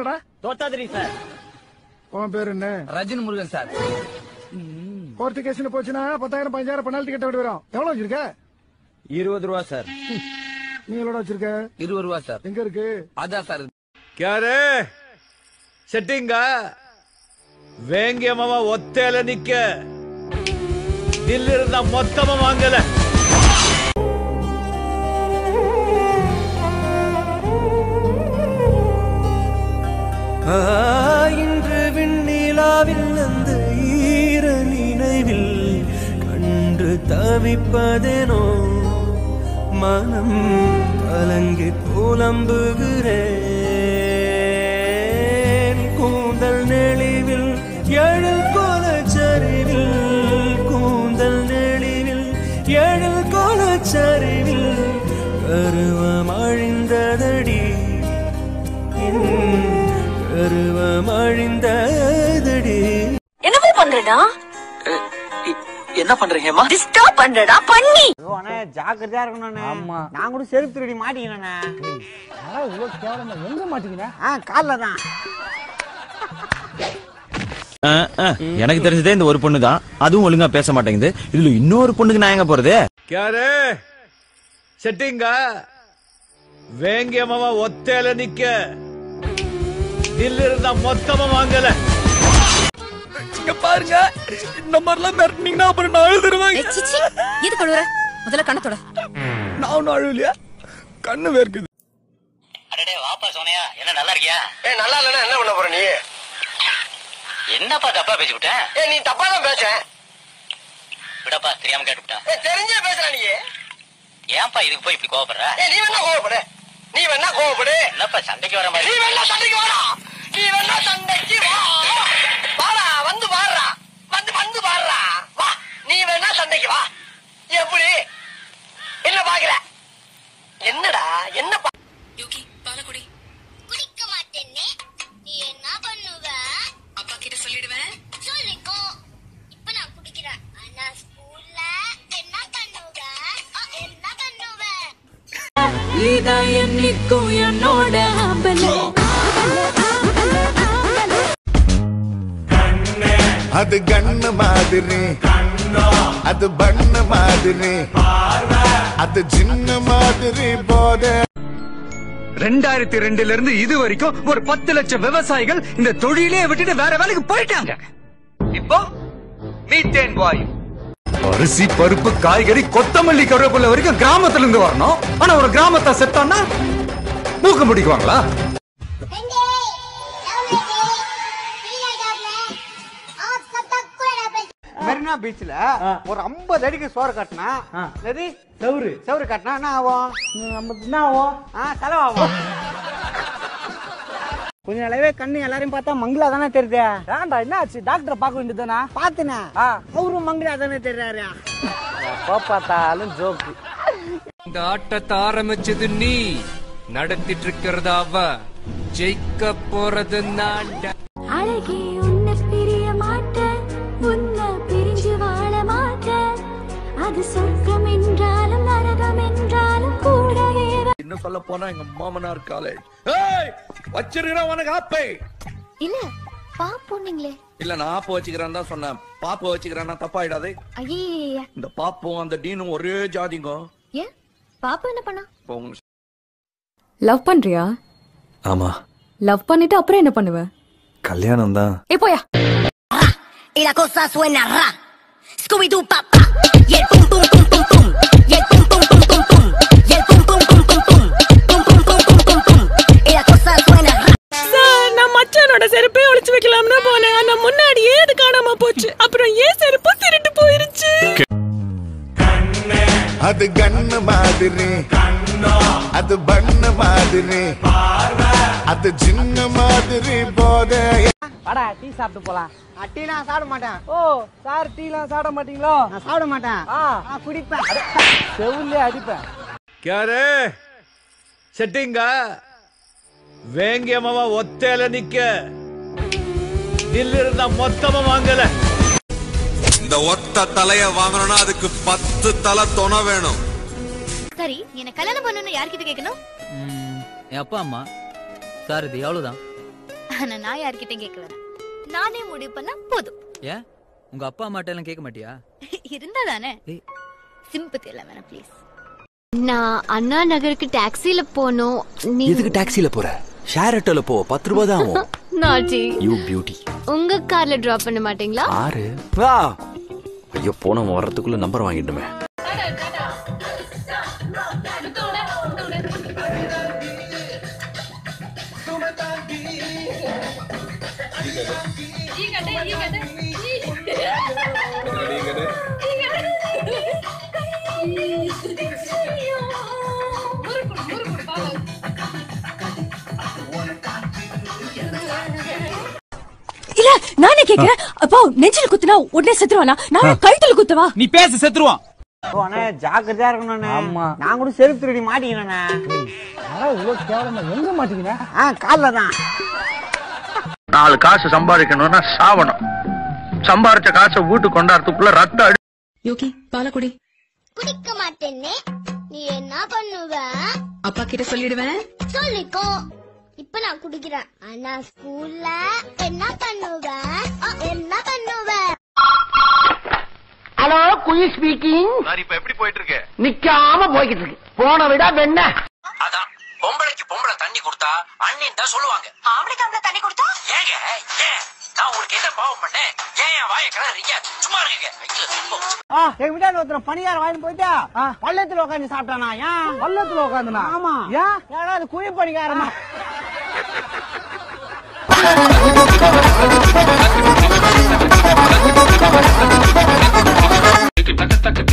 என்னடா தோத்தாதிரி சார் உன் பேர் என்ன ரஜினி முருகன் சார் கோர்ட்டு கேஸ்னு போச்சுன்னா பத்தாயிரம் பதினஞ்சாயிரம் பெனால்ட்டி கட்ட வேண்டி வரும் எவ்வளவு வச்சிருக்க இருபது ரூபா சார் நீ எவ்வளவு வச்சிருக்க இருபது ரூபா சார் எங்க இருக்கு அதான் சார் ಕ್ಯಾರೆ ಸೆಟ್ಟಿಂಗ வேங்கியமாவா ஒத்தையில நிக்க தில்லிருந்த மொத்தமா வாங்கல ஆ, இன்று விண்ணிலாவில் அந்த ஈர நினைவில் கண்டு தவிப்பதேனோ மனம் கலங்கி புலம்புகிறேன் கூந்தல் நெளிவில் எழில் கோலச்சரிவில் கூந்தல் நெளிவில் எழில் கோலச்சரிவில் கருவம் அழிந்ததடி என் கருவம் அழிந்ததடி என்னமோ பண்றடா என்ன பண்றீங்கம்மா டிஸ்டர்ப் பண்றடா பண்ணி அண்ணே ஜாக்கிரதையா இருக்கணும் ஆமா நான் கூட செருப்பு திருடி மாட்டிக்கிறேண்ணே இவ்வளவு கேவலமா எங்க மாட்டீங்கன்னா ஆ கால்ல தான் எனக்கு தெரிஞ்சதே இந்த ஒரு பொண்ணு தான் அதுவும் ஒழுங்கா பேச மாட்டேங்குது இதுல இன்னொரு பொண்ணுக்கு நான் எங்க போறது ಕ್ಯಾರೆ ಸೆಟ್ಟಿಂಗ வேங்கியமாவா ஒத்தையில நிக்க தில்லிருந்த மொத்தமா வாங்கல இங்க பாருங்க இந்த மாதிரிலாம் மிரட்டினீங்கன்னா அப்புறம் நான் அழுதுருவேன் ஏய், சீ, சீ. எது கழுவுற முதல்ல கண்ணத்தோட நான் ஒன்னும் அழுவலையா கண்ணு வேர்க்குது அடடே வாப்பா சோனியா என்ன நல்லா இருக்கியா ஏ நல்லா இல்லைன்னா என்ன பண்ண போற நீ என்னப்பா தப்பா பேசி விட்டேன் ஏ நீ தப்பா தான் பேச விடப்பா தெரியாம கேட்டுவிட்டேன் ஏ தெரிஞ்சே பேசுற நீ ஏன்பா இதுக்கு போய் இப்படி கோவப்படுற ஏ நீ வேணா கோவப்படு நீ வேணா கோவப்படு என்னப்பா சண்டைக்கு வர நீ மாதிரி வேணா சண்டைக்கு வாடா நீ வேணா சண்டைக்கு வா வாடா வந்து பாடுறா வந்து வந்து பாடுறா வா நீ வேணா சண்டைக்கு வா எப்படி என்ன பாக்குற என்னடா என்ன பா யோகி பாலகுடி குடிக்க மாட்டேனே நீ என்ன பண்ணுவ அப்பா கிட்ட சொல்லிடுவேன் சொல்லிக்கோ இப்ப நான் குடிக்கிறேன் ஆனா ஸ்கூல்ல என்ன பண்ணுவ அ, என்ன பண்ணுவ என்னைக்கும் என்னோட அது கண்ணு மாதிரி அது பண்ண மாதிரி அது சின்ன மாதிரி போத ரெண்டாயிரத்தி ரெண்டுல இருந்து இது வரைக்கும் ஒரு பத்து லட்சம் விவசாயிகள் இந்த தொழிலே விட்டுட்டு வேற வேலைக்கு போயிட்டாங்க இப்போ மீத்தேன் வாயு அரிசி பருப்பு காய்கறி கொத்தமல்லி கருவேப்பிலை வரைக்கும் கிராமத்துல இருந்து வரணும் ஆனா ஒரு கிராமத்தை செத்தான்னா மூக்க முடிக்குவாங்களா மெரினா பீச்ல ஒரு 50 அடிக்கு சோறு கட்டினா சரி செவுரு செவுரு கட்டினா என்ன ஆகும் என்ன ஆகும் ஆ செலவாகும் கொஞ்ச நாளாவே கண்ணு எல்லாரையும் பார்த்தா மங்களா தானே தெரியுது ஏன்டா என்ன ஆச்சு டாக்டரை பார்க்க வேண்டியதுதானா பாத்துனே அவரும் மங்களா தானே தெரியாரு எப்ப பார்த்தாலும் ஜோக்கு இந்த ஆட்டத்தை ஆரம்பிச்சது நீ நடத்திட்டு இருக்கிறது அவ ஜெயிக்க போறது நான் அழகே உன்னை பிரிய மாட்டேன் உன்னை பிரிஞ்சு வாழ மாட்டேன் அது சொர்க்கம் என்றாலும் நரகம் என்றாலும் கூடவே இன்னும் சொல்ல போனா எங்க மாமனார் காலேஜ் ஏய் வச்சிருக்கிறேன் உனக்கு ஆப்பை இல்ல பாப்போன்னீங்களே இல்ல நான் ஆப்பு வச்சுக்கிறேன் தான் சொன்னேன் பாப்பு வச்சுக்கிறேன்னா தப்பாயிடாது ஐய இந்த பாப்பும் அந்த டீனும் ஒரே ஜாதிங்க ஏன் பாப்பா என்ன பண்ணா இப்போ உங்க லவ் பண்றியா ஆமா லவ் பண்ணிட்டு அப்புறம் என்ன பண்ணுவ கல்யாணம் தான் ஏ போயா Y la cosa suena ra. Scooby Doo papá. Y el pum pum pum pum pum. Y el pum pum pum pum pum. Y el pum pum pum pum pum. Pum pum pum pum pum pum. Y la cosa suena ra. Sir நான் மச்சானோட செருப்பே ஒளிச்சு வைக்கலாம்னு போனேன் ஆனா முன்னாடியே அது காணாம போச்சு அப்புறம் ஏன் செருப்பு திருட்டு போயிருச்சு அது கண்ணு மாதிரி அது பண்ண மாதிரி அது சின்ன மாதிரி போத வாடா டீ சாப்பிட்டு போலாம் டீ நான் சாப்பிட மாட்டேன் ஓ சார் டீ எல்லாம் சாப்பிட மாட்டீங்களோ நான் சாப்பிட மாட்டேன் ஆ நான் குடிப்பேன் செவுலே அடிப்பேன் ಕ್ಯಾರೆ ಸೆಟ್ಟಿಂಗ வேங்கியமாவா ஒத்தையில நிக்க தில்லிருந்த மொத்தமா வாங்கல இந்த ஒத்த தலைய வாங்கணும்னா அதுக்கு பத்து தலை துணை வேணும் சரி என்ன கல்யாணம் பண்ணணும் யார்கிட்ட கேட்கணும் என் அப்பா அம்மா சார் இது எவ்வளவுதான் ஆனா நான் யார்கிட்டயும் கேட்க வேணாம் நானே முடிவு பண்ணா போதும் ஏன் உங்க அப்பா அம்மாட்ட எல்லாம் கேட்க மாட்டியா இருந்தா தானே சிம்பத்தி எல்லாம் வேணாம் ப்ளீஸ் நான் அண்ணா நகருக்கு டாக்ஸில போனோம் நீ எதுக்கு டாக்ஸில போற ஷேர் ஆட்டோல போ பத்து ரூபா தான் ஆகும் நாட்டி யூ பியூட்டி உங்க கார்ல டிராப் பண்ண மாட்டீங்களா ஆறு வா ஐயோ போனவன் வர்றதுக்குள்ள நம்பர் வாங்கிட்டுமே இல்ல நானே கேக்குறேன் அப்போ நெஞ்சில குத்துனா உடனே செத்துருவானா நான் கழுத்துல குத்துவா நீ பேச செத்துருவான் ஜாக்கிரதையா இருக்கணும் ஆமா நான் கூட செருப்பு திருடி மாட்டிக்கிறேண்ணே இவ்வளவு கேவலமா எங்க மாட்டீங்க ஆ கால்ல தான் நாலு காசு சம்பாதிக்கணும்னா சாவணும் சம்பாரிச்ச காசை வீட்டுக்கு கொண்டாடுறதுக்குள்ள ரத்த அடி யோகி பாலக்குடி குடிக்க மாட்டேன்னு நீ என்ன பண்ணுவ அப்பா கிட்ட சொல்லிடுவேன் சொல்லிக்கோ இப்ப நான் குடிக்கிறேன் ஆனா ஸ்கூல்ல என்ன பண்ணுவ அ, என்ன பண்ணுவ ஹலோ குயி ஸ்பீக்கிங் இப்ப எப்படி போயிட்டு இருக்கு நிக்காம போய்கிட்டு இருக்கு போன விட வெண்ண அதான் பொம்பளைக்கு பொம்பளை தண்ணி கொடுத்தா அண்ணின்னு தான் சொல்லுவாங்க ஆம்பளைக்கு ஆம்பளை தண்ணி கொடுத்தா ஏங்க ஏன் நான் உங்களுக்கு என்ன பாவம் பண்ணேன் ஏன் என் வாயை கிளறீங்க சும்மா இருங்க ஐயோ, துன்பம். ஆ எங்க வீட்டாண்ட ஒருத்தர் பணியார வாங்கி போயிட்டா பள்ளத்துல உட்காந்து சாப்பிட்டானா ஏன் பள்ளத்துல உட்காந்துனா ஆமா ஏன் ஏன்னா அது குழி பணிக்காரமா தக்க தக்க